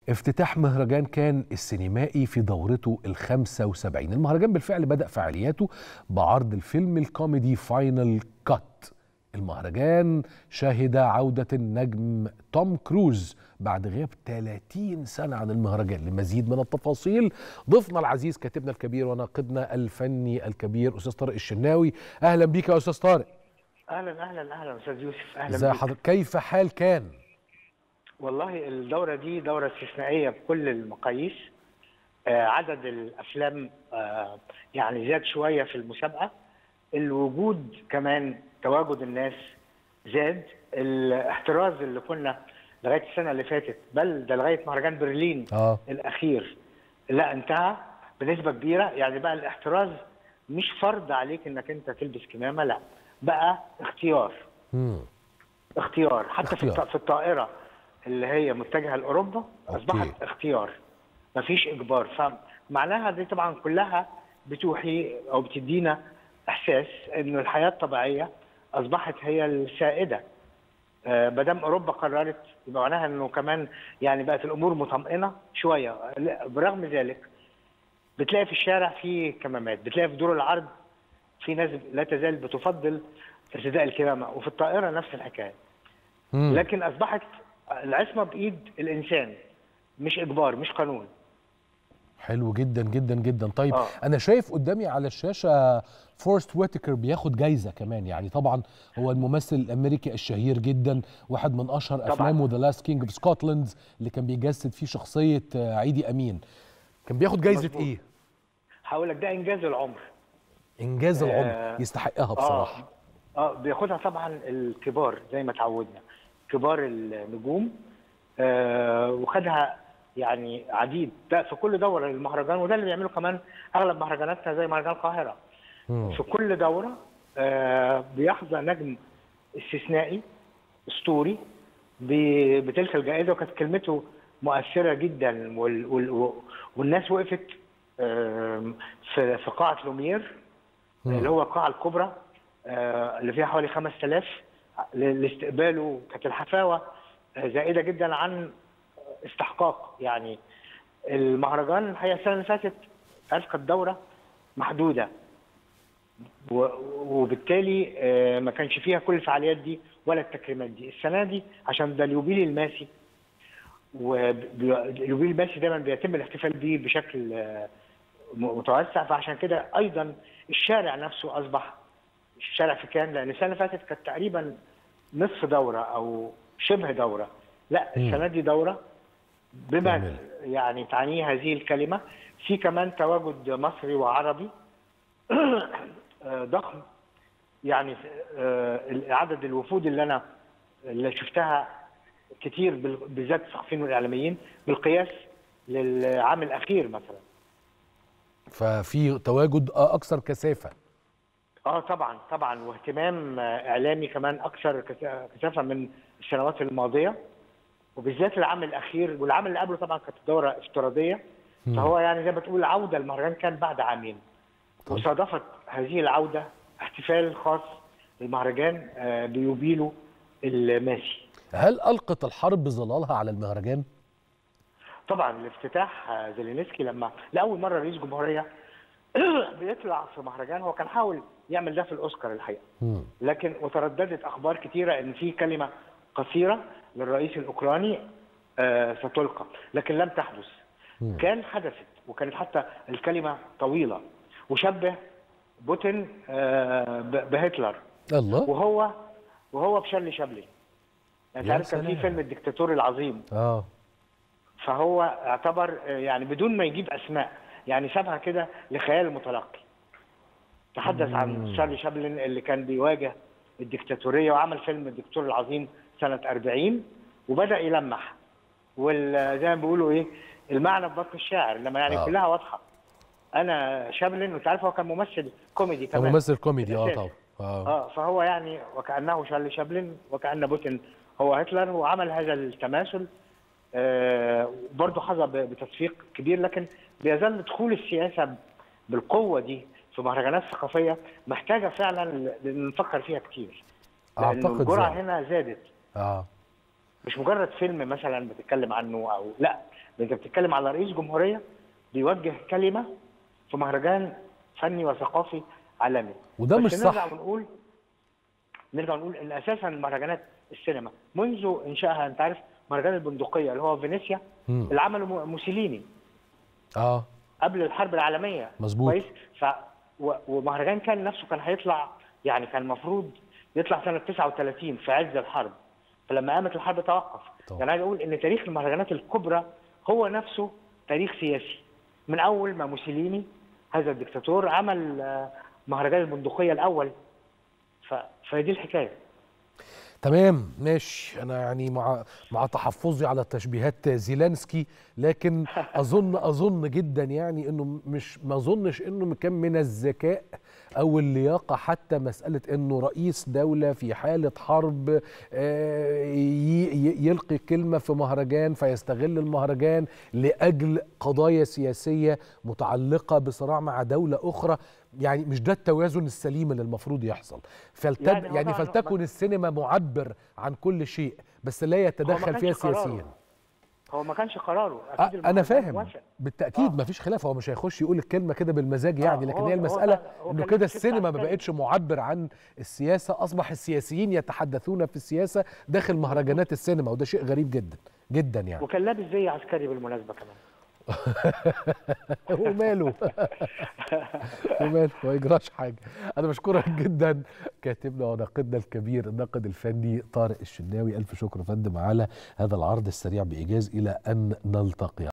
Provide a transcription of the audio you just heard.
افتتاح مهرجان كان السينمائي في دورته ال 75 المهرجان بالفعل بدأ فعالياته بعرض الفيلم الكوميدي فاينل كات المهرجان شهد عودة النجم توم كروز بعد غياب 30 سنة عن المهرجان لمزيد من التفاصيل ضيفنا العزيز كاتبنا الكبير وناقدنا الفني الكبير أستاذ طارق الشناوي أهلا بيك يا أستاذ طارق اهلا اهلا اهلا استاذ يوسف اهلا ازي بيك. حضرتك كيف حال كان والله الدوره دي دوره استثنائيه بكل المقاييس آه عدد الافلام آه يعني زاد شويه في المسابقه الوجود كمان تواجد الناس زاد الاحتراز اللي كنا لغايه السنه اللي فاتت بل ده لغايه مهرجان برلين اه الاخير لا انتهى بنسبه كبيره يعني بقى الاحتراز مش فرض عليك انك انت تلبس كمامه لا بقى اختيار مم. اختيار حتى في اختيار. الط- في الطائره اللي هي متجهه لاوروبا أوكي. اصبحت اختيار مفيش اجبار فمعناها دي طبعا كلها بتوحي او بتدينا احساس انه الحياه الطبيعيه اصبحت هي السائده ما دام اوروبا قررت يبقى معناها انه كمان يعني بقت الامور مطمئنه شويه لا، برغم ذلك بتلاقي في الشارع في كمامات بتلاقي في دور العرض في ناس لا تزال بتفضل ارتداء الكمامه وفي الطائره نفس الحكايه مم. لكن اصبحت العصمه بايد الانسان مش اجبار مش قانون حلو جدا جدا جدا طيب آه. انا شايف قدامي على الشاشه فورست ويتكر بياخد جايزه كمان يعني طبعا هو الممثل الامريكي الشهير جدا واحد من اشهر طبعاً. افلامه ذا لاست كينج اوف سكوتلاند اللي كان بيجسد فيه شخصيه آه، عيدي امين كان بياخد جايزه مظبوط. ايه هقول لك ده انجاز العمر انجاز العمر آه. يستحقها بصراحه اه اه بياخدها طبعا الكبار زي ما اتعودنا كبار النجوم آه وخدها يعني عديد ده في كل دوره للمهرجان وده اللي بيعمله كمان اغلب مهرجاناتنا زي مهرجان القاهره مم. في كل دوره آه بيحظى نجم استثنائي اسطوري ب- بتلك الجائزه وكانت كلمته مؤثره جدا وال وال والناس وقفت آم، في في قاعه لومير مم. اللي هو القاعه الكبرى آه، اللي فيها حوالي 5000 ل- لاستقباله كانت الحفاوه آه، زائده جدا عن استحقاق يعني المهرجان الحقيقه السنه اللي فاتت عارف كانت دوره محدوده و- وبالتالي آه، ما كانش فيها كل الفعاليات دي ولا التكريمات دي السنه دي عشان ده اليوبيل الماسي واليوبيل الماسي دايما بيتم الاحتفال بيه بشكل آه، م- متوسع فعشان كده ايضا الشارع نفسه اصبح الشارع في كان لان السنه اللي فاتت كانت تقريبا نصف دوره او شبه دوره لا مم. السنه دي دوره بما جميل. يعني تعنيه هذه الكلمه في كمان تواجد مصري وعربي آه، ضخم يعني آه، عدد الوفود اللي انا اللي شفتها كتير بال- بالذات الصحفيين والاعلاميين بالقياس للعام الاخير مثلا ففي تواجد آه، اكثر كثافه اه طبعا طبعا واهتمام آه، اعلامي كمان اكثر كثا- كثافه من السنوات الماضيه وبالذات العام الاخير والعام اللي قبله طبعا كانت دوره افتراضيه فهو يعني زي ما تقول عوده المهرجان كان بعد عامين وصادفت هذه العوده احتفال خاص للمهرجان آه، بيوبيله الماسي هل القت الحرب ظلالها على المهرجان طبعا الافتتاح آه، زيلينسكي لما لاول مره رئيس جمهوريه بيطلع في مهرجان هو كان حاول يعمل ده في الاوسكار الحقيقه مم. لكن وترددت اخبار كثيره ان في كلمه قصيره للرئيس الاوكراني آه، ستلقى لكن لم تحدث مم. كان حدثت وكانت حتى الكلمه طويله وشبه بوتين آه، ب- بهتلر الله وهو وهو بشارلي شابلن يعني يا عارف كان في سلام. فيلم الدكتاتور العظيم اه فهو اعتبر آه، يعني بدون ما يجيب اسماء يعني سابها كده لخيال المتلقي تحدث عن شارلي شابلن اللي كان بيواجه الدكتاتوريه وعمل فيلم الدكتور العظيم سنه 40 وبدا يلمح وزي ما بيقولوا ايه المعنى في بطن الشاعر لما يعني آه. آه. كلها واضحه انا شابلن وانت عارف هو كان ممثل كوميدي كمان كممثل كوميدي اه بالأساس. طبعا اه اه فهو يعني وكانه شارلي شابلن وكان بوتين هو هتلر وعمل هذا التماثل آه برضه حظى ب- بتصفيق كبير لكن بيظل دخول السياسه بالقوه دي في مهرجانات ثقافيه محتاجه فعلا ل- نفكر فيها كتير لأن أعتقد الجرعه ذلك. هنا زادت اه مش مجرد فيلم مثلا بتتكلم عنه او لا انت بتتكلم على رئيس جمهوريه بيوجه كلمه في مهرجان فني وثقافي عالمي وده بس مش نرجع صح. ونقول نرجع ونقول ان اساسا مهرجانات السينما منذ انشائها انت عارف مهرجان البندقيه اللي هو فينيسيا مم. اللي عمله مو- موسوليني اه قبل الحرب العالميه مظبوط. كويس ف و- ومهرجان كان نفسه كان هيطلع يعني كان المفروض يطلع سنه 39 في عز الحرب فلما قامت الحرب توقف طبعا. يعني عايز اقول ان تاريخ المهرجانات الكبرى هو نفسه تاريخ سياسي من اول ما موسوليني هذا الدكتاتور عمل آه، مهرجان البندقيه الاول ف... فدي الحكايه تمام ماشي انا يعني مع مع تحفظي على تشبيهات زيلانسكي لكن اظن اظن جدا يعني انه مش ما اظنش انه كان من الذكاء او اللياقه حتى مساله انه رئيس دوله في حاله حرب آه، ي- ي- يلقي كلمه في مهرجان فيستغل المهرجان لاجل قضايا سياسيه متعلقه بصراع مع دوله اخرى يعني مش ده التوازن السليم اللي المفروض يحصل فلتب يعني هو يعني طبعاً- فلتكن السينما معبر عن كل شيء بس لا يتدخل كانش فيها قراره. سياسيا هو ما كانش قراره أ- اكيد انا المهرجان فاهم موافق. بالتاكيد آه. ما فيش خلاف هو مش هيخش يقول الكلمه كده بالمزاج يعني آه، لكن هو- هي هو المساله كان- هو انه كان كده نفس السينما ما الساعة بقتش معبر عن السياسه اصبح السياسيين يتحدثون في السياسه داخل مهرجانات السينما وده شيء غريب جدا جدا يعني وكان لابس زي عسكري بالمناسبه كمان وماله وماله ما يجراش حاجه انا بشكرك جدا كاتبنا وناقدنا الكبير الناقد الفني طارق الشناوي الف شكر يا فندم على هذا العرض السريع بايجاز الى ان نلتقي